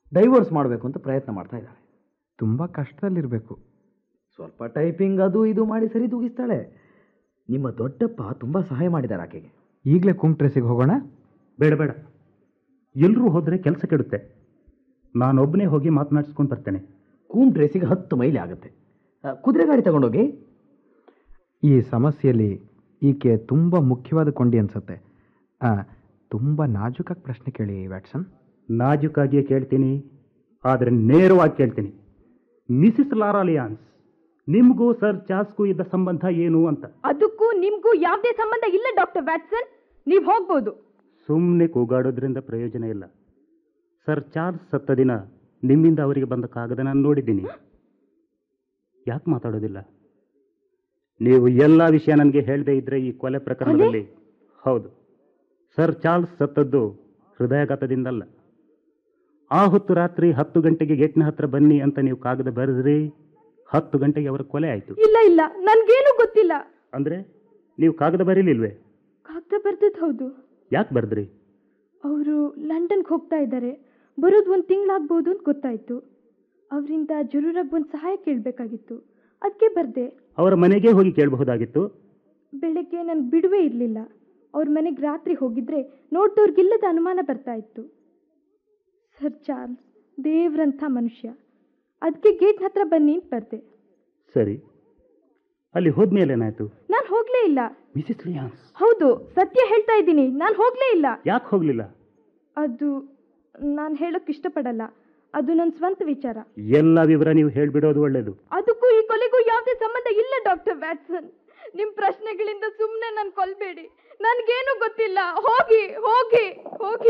Divorce ಮಾಡಬೇಕು ಅಂತ ಪ್ರಯತ್ನ ಮಾಡ್ತಾ ಇದ್ದಾಳೆ ತುಂಬ ಕಷ್ಟದಲ್ಲಿರಬೇಕು ಸ್ವಲ್ಪ ಟೈಪಿಂಗ್ ಅದು ಇದು ಮಾಡಿ ಸರಿ ತೂಗಿಸ್ತಾಳೆ ನಿಮ್ಮ ದೊಡ್ಡಪ್ಪ ತುಂಬ ಸಹಾಯ ಮಾಡಿದ್ದಾರೆ ಆಕೆಗೆ ಈಗಲೇ ಕುಂಟ್ರೆಸಿಗೆ ಹೋಗೋಣ ಬೇಡ ಬೇಡ ಎಲ್ಲರೂ ಹೋದರೆ ಕೆಲಸ ಕೆಡುತ್ತೆ ನಾನೊಬ್ಬನೇ ಹೋಗಿ ಮಾತನಾಡಿಸ್ಕೊಂಡು ಬರ್ತೇನೆ ಕೂಮ್ ಡ್ರೆಸ್ಸಿಗೆ ಹತ್ತು ಮೈಲಿ ಆಗುತ್ತೆ ಆ, ಕುದುರೆ ಗಾಡಿ ತಗೊಂಡೋಗಿ ಈ ಸಮಸ್ಯೆಯಲ್ಲಿ ಈಕೆ ತುಂಬ ಮುಖ್ಯವಾದ ಕೊಂಡಿ ಅನ್ಸುತ್ತೆ ತುಂಬ ನಾಜೂಕಾಗಿ ಪ್ರಶ್ನೆ ಕೇಳಿ ವ್ಯಾಟ್ಸನ್ ನಾಜೂಕಾಗಿಯೇ ಕೇಳ್ತೀನಿ ಆದರೆ ನೇರವಾಗಿ ಕೇಳ್ತೀನಿ ಮಿಸಿಸ್ ಲಾರಾಲಿಯಾನ್ಸ್ ನಿಮಗೂ ಸರ್ ಚಾರ್ಲ್ಸ್ಗೂ ಇದ್ದ ಸಂಬಂಧ ಏನು ಅಂತ ಅದಕ್ಕೂ ನಿಮ್ಗೂ ಯಾವುದೇ ಸಂಬಂಧ ಇಲ್ಲ ಡಾಕ್ಟರ್ ವ್ಯಾಟ್ಸನ್ ನೀವು ಹೋಗ್ಬೋದು ಸುಮ್ಮನೆ ಕೂಗಾಡೋದ್ರಿಂದ ಪ್ರಯೋಜನ ಇಲ್ಲ ಸರ್ ಚಾರ್ಲ್ಸ್ ಸತ್ತ ದಿನ ನಿಮ್ಮಿಂದ ಅವರಿಗೆ ಬಂದ ಕಾಗದ ನಾನು ನೋಡಿದ್ದೀನಿ ಯಾಕೆ ಮಾತಾಡೋದಿಲ್ಲ ನೀವು ಎಲ್ಲ ವಿಷಯ ನನಗೆ ಹೇಳದೇ ಇದ್ರೆ ಈ ಕೊಲೆ ಪ್ರಕರಣದಲ್ಲಿ ಹೌದು ಸರ್ ಚಾರ್ಲ್ಸ್ ಸತ್ತದ್ದು ಹೃದಯಾಘಾತದಿಂದಲ್ಲ ಆ ಹೊತ್ತು ರಾತ್ರಿ ಹತ್ತು ಗಂಟೆಗೆ ಗೇಟ್ನ ಹತ್ರ ಬನ್ನಿ ಅಂತ ನೀವು ಕಾಗದ ಬರೆದ್ರಿ ಹತ್ತು ಗಂಟೆಗೆ ಅವರ ಕೊಲೆ ಆಯಿತು ಇಲ್ಲ ಇಲ್ಲ ನನ್ಗೇನು ಗೊತ್ತಿಲ್ಲ ಅಂದರೆ ನೀವು ಕಾಗದ ಬರೀಲಿಲ್ವೇ ಕಾಗ್ದ ಬರ್ದದ್ದು ಹೌದು ಯಾಕೆ ಬರೆದ್ರಿ ಅವರು ಲಂಡನ್ಗೆ ಹೋಗ್ತಾ ಇದ್ದಾರೆ ಬರೋದು ಒಂದು ತಿಂಗಳಾಗ್ಬೋದು ಅಂತ ಗೊತ್ತಾಯ್ತು ಅವರಿಂದ ಜರೂರಾಗಿ ಒಂದು ಸಹಾಯ ಕೇಳಬೇಕಾಗಿತ್ತು ಅದಕ್ಕೆ ಬರ್ದೆ ಅವರ ಮನೆಗೆ ಹೋಗಿ ಕೇಳಬಹುದಾಗಿತ್ತು ಬೆಳಗ್ಗೆ ನನ್ಗೆ ಬಿಡುವೇ ಇರಲಿಲ್ಲ ಅವ್ರ ಮನೆಗೆ ರಾತ್ರಿ ಹೋಗಿದ್ರೆ ನೋಡ್ದವ್ರಿಗಿಲ್ಲದ ಅನುಮಾನ ಬರ್ತಾ ಇತ್ತು ಸರ್ ಚಾರ್ಲ್ಸ್ ದೇವ್ರಂಥ ಮನುಷ್ಯ ಅದಕ್ಕೆ ಗೇಟ್ ಹತ್ರ ಬನ್ನಿ ಅಂತ ಬರ್ದೆ ಸರಿ ಅಲ್ಲಿ ಹೋದ್ಮೇಲೆ ಏನಾಯ್ತು ನಾನು ಹೋಗಲೇ ಇಲ್ಲ ಮಿಸಿಸ್ ಲಿಯಾನ್ಸ್ ಹೌದು ಸತ್ಯ ಹೇಳ್ತಾ ಇದ್ದೀನಿ ನಾನು ಹೋಗಲೇ ಇಲ್ಲ ಯಾಕೆ ಹೋಗ್ಲಿಲ್ಲ ಅದು ನಾನು ಹೇಳೋಕೆ ಇಷ್ಟಪಡಲ್ಲ ಅದು ನನ್ನ ಸ್ವಂತ ವಿಚಾರ ಎಲ್ಲ ವಿವರ ನೀವು ಹೇಳ್ಬಿಡೋದು ಒಳ್ಳೇದು ಅದಕ್ಕೂ ಈ ಕೊಲೆಗೂ ಯಾವುದೇ ಸಂಬಂಧ ಇಲ್ಲ ಡಾಕ್ಟರ್ ವ್ಯಾಟ್ಸನ್ ನಿಮ್ ಪ್ರಶ್ನೆಗಳಿಂದ ಸುಮ್ಮನೆ ನನ್ ಕೊಲ್ಬೇಡಿ ನನ್ಗೇನು ಗೊತ್ತಿಲ್ಲ ಹೋಗಿ ಹೋಗಿ ಹೋಗಿ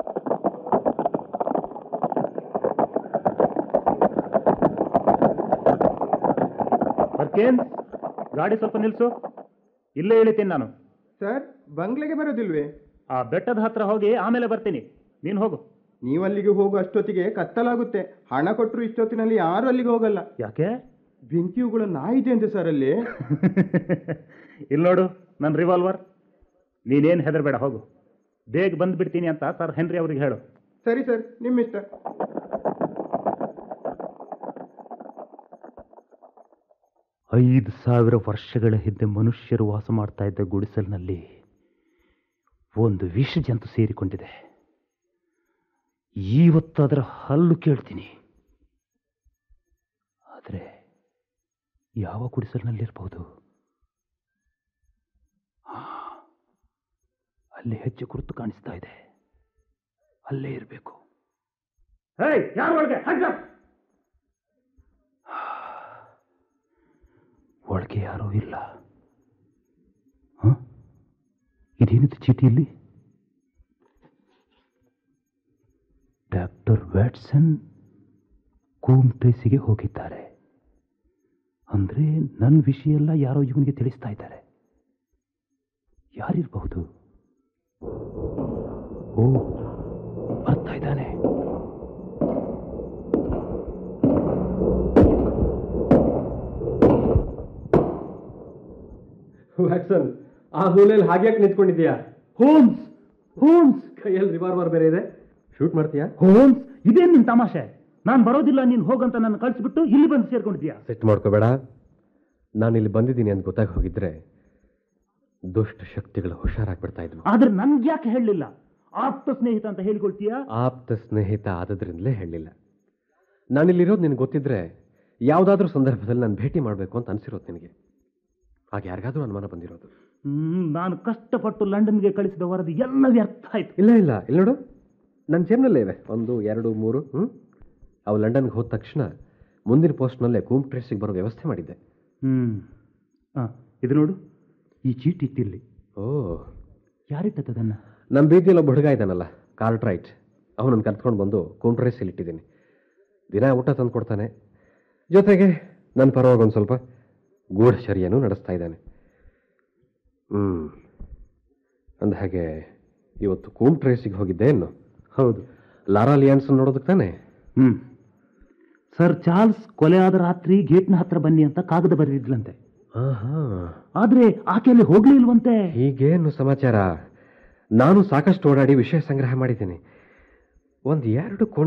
ಬರ್ಕೇನ್ ಗಾಡಿ ಸ್ವಲ್ಪ ನಿಲ್ಸು ಇಲ್ಲೇ ಇಳಿತೀನಿ ನಾನು ಸರ್ ಬಂಗ್ಲೆಗೆ ಬರೋದಿಲ್ವೇ ಆ ಬೆಟ್ಟದ ಹತ್ರ ಹೋಗಿ ಆಮೇಲೆ ಬರ್ತೀನಿ ನೀನು ಹೋಗು ನೀವು ಅಲ್ಲಿಗೆ ಹೋಗೋ ಅಷ್ಟೊತ್ತಿಗೆ ಕತ್ತಲಾಗುತ್ತೆ ಹಣ ಕೊಟ್ಟರು ಇಷ್ಟೊತ್ತಿನಲ್ಲಿ ಯಾರು ಅಲ್ಲಿಗೆ ಹೋಗಲ್ಲ ಯಾಕೆ ಬೆಂಕಿಯುಗಳ ನಾಯಿದೆ ಅಂತೆ ಸರ್ ಅಲ್ಲಿ ಇಲ್ಲಿ ನೋಡು ನನ್ನ ರಿವಾಲ್ವರ್ ನೀನೇನು ಹೆದರಬೇಡ ಹೋಗು ಬೇಗ ಬಂದ್ಬಿಡ್ತೀನಿ ಅಂತ ಸರ್ ಹೆನ್ರಿ ಅವ್ರಿಗೆ ಹೇಳು ಸರಿ ಸರ್ ನಿಮ್ಮಿಷ್ಟ ಐದು ಸಾವಿರ ವರ್ಷಗಳ ಹಿಂದೆ ಮನುಷ್ಯರು ವಾಸ ಮಾಡ್ತಾ ಇದ್ದ ಗುಡಿಸಲಿನಲ್ಲಿ ಒಂದು ವಿಷ ಜಂತು ಸೇರಿಕೊಂಡಿದೆ ಇವತ್ತು ಅದರ ಹಲ್ಲು ಕೇಳ್ತೀನಿ ಆದರೆ ಯಾವ ಗುಡಿಸಲಿನಲ್ಲಿರ್ಬೋದು ಆ, ಅಲ್ಲಿ ಹೆಜ್ಜೆ ಗುರುತು ಕಾಣಿಸ್ತಾ ಇದೆ ಅಲ್ಲೇ ಇರಬೇಕು ಯಾರು ಒಳಗೆ ಒಳಗೆ ಯಾರೂ ಇಲ್ಲ ಹ? ಇದೇನಿದು ಚೀಟಿಯಲ್ಲಿ ಡಾಕ್ಟರ್ ವ್ಯಾಟ್ಸನ್ ಕೂಮ್ ಟ್ರೇಸಿಗೆ ಹೋಗಿದ್ದಾರೆ ಅಂದ್ರೆ ನನ್ನ ವಿಷಯ ಎಲ್ಲ ಯಾರೋ ಇವನಿಗೆ ತಿಳಿಸ್ತಾ ಇದ್ದಾರೆ ಯಾರಿರಬಹುದು ಓ ಬರ್ತಾ ಇದ್ದಾನೆ ವ್ಯಾಟ್ಸನ್ ಆ ಮೂಲೆಯಲ್ಲಿ ಹಾಗೆ ನಿಂತ್ಕೊಂಡಿದ್ಯಾ ಹೋಮ್ಸ್ ಹೋಮ್ಸ್ ಕೈಯಲ್ಲಿ ರಿವಾಲ್ವರ್ ಬೇರೆ ಇದೆ ಶೂಟ್ ಮಾಡ್ತೀಯಾ ಹೋಮ್ಸ್ ಇದೇನ್ ನಿನ್ ತಮಾಷೆ ನಾನು ಬರೋದಿಲ್ಲ ನೀನು ಹೋಗಂತ ನನ್ನ ಕಳಿಸ್ಬಿಟ್ಟು ಇಲ್ಲಿ ಬಂದು ಸೇರ್ಕೊಂಡಿದ್ಯಾ ಸೆಟ್ ಮಾಡ್ಕೋಬೇಡ ನಾನು ಇಲ್ಲಿ ಬಂದಿದ್ದೀನಿ ಅಂತ ಗೊತ್ತಾಗಿ ಹೋಗಿದ್ರೆ ದುಷ್ಟ ಶಕ್ತಿಗಳು ಹುಷಾರಾಗ್ಬಿಡ್ತಾ ಇದ್ವು ಆದ್ರೆ ನನ್ಗೆ ಯಾಕೆ ಹೇಳಲಿಲ್ಲ ಆಪ್ತ ಸ್ನೇಹಿತ ಅಂತ ಹೇಳ್ಕೊಳ್ತೀಯಾ ಆಪ್ತ ಸ್ನೇಹಿತ ಆದದ್ರಿಂದಲೇ ಹೇಳಲಿಲ್ಲ ನಾನಿಲ್ಲಿರೋದು ನಿನಗೆ ಗೊತ್ತಿದ್ರೆ ಯಾವುದಾದ್ರೂ ಸಂದರ್ಭದಲ್ಲಿ ನಾನು ಭೇಟಿ ಮಾಡಬೇಕು ಅಂತ ಅನಿಸಿರೋದು ನಿನಗೆ ಆಗ ಯಾರಿಗಾದ್ರೂ ಅನುಮಾನ ಬಂದಿರೋದು ಹ್ಮ್ ನಾನು ಕಷ್ಟಪಟ್ಟು ಲಂಡನ್ಗೆ ಕಳಿಸಿದ ವರದಿ ಎಲ್ಲ ವ್ಯರ್ಥ ಆಯ್ತು ಇಲ್ಲ ಇಲ್ಲ ಇಲ್ಲಿ ನೋಡು ನನ್ನ ಜೇಬ್ನಲ್ಲೇ ಇವೆ ಒಂದು ಎರಡು ಮೂರು ಹ್ಞೂ ಅವು ಲಂಡನ್ಗೆ ಹೋದ ತಕ್ಷಣ ಮುಂದಿನ ಪೋಸ್ಟ್ನಲ್ಲೇ ಕೂಮ್ ಟ್ರೇಸಿಗೆ ಬರೋ ವ್ಯವಸ್ಥೆ ಮಾಡಿದ್ದೆ ಹ್ಮ್ ಆ, ಇದು ನೋಡು ಈ ಚೀಟಿ ಇಟ್ಟಿರ್ಲಿ ಓ ಯಾರಿಟ್ಟದನ್ನ ನಮ್ಮ ಬೀದಿಯಲ್ಲಿ ಒಬ್ಬ ಹುಡುಗ ಇದ್ದಾನಲ್ಲ ಕಾರ್ಟ್ ರೈಟ್ ಅವನನ್ನು ಕರ್ತ್ಕೊಂಡು ಬಂದು ಕೂಮ್ ಟ್ರೇಸಲ್ಲಿ ಇಟ್ಟಿದ್ದೀನಿ ದಿನ ಊಟ ತಂದು ಕೊಡ್ತಾನೆ ಜೊತೆಗೆ ನನ್ನ ಪರವಾಗಿ ಒಂದು ಸ್ವಲ್ಪ ಗೂಢಚರ್ಯನೂ ನಡೆಸ್ತಾ ಇದ್ದಾನೆ ಹ್ಞೂ ಅಂದ ಹಾಗೆ ಇವತ್ತು ಕೂಮ್ ಟ್ರೇಸಿಗೆ ಹೋಗಿದ್ದೆ ಇನ್ನು ಹೌದು ಲಾರಾ ಲಿಯಾನ್ಸನ್ ನೋಡೋದಕ್ಕೆ ತಾನೆ ಹ್ಮ್ ಸರ್ ಚಾರ್ಲ್ಸ್ ಕೊಲೆ ಆದ ರಾತ್ರಿ ಗೇಟ್ನ ಹತ್ರ ಬನ್ನಿ ಅಂತ ಕಾಗದ ಬರೆದಿದ್ಲಂತೆ ಹಾಂ ಆದ್ರೆ ಆಕೆ ಅಲ್ಲಿ ಹೋಗ್ಲೇ ಇಲ್ವಂತೆ ಹೀಗೇನು ಸಮಾಚಾರ ನಾನು ಸಾಕಷ್ಟು ಓಡಾಡಿ ವಿಷಯ ಸಂಗ್ರಹ ಮಾಡಿದ್ದೀನಿ ಒಂದು ಎರಡು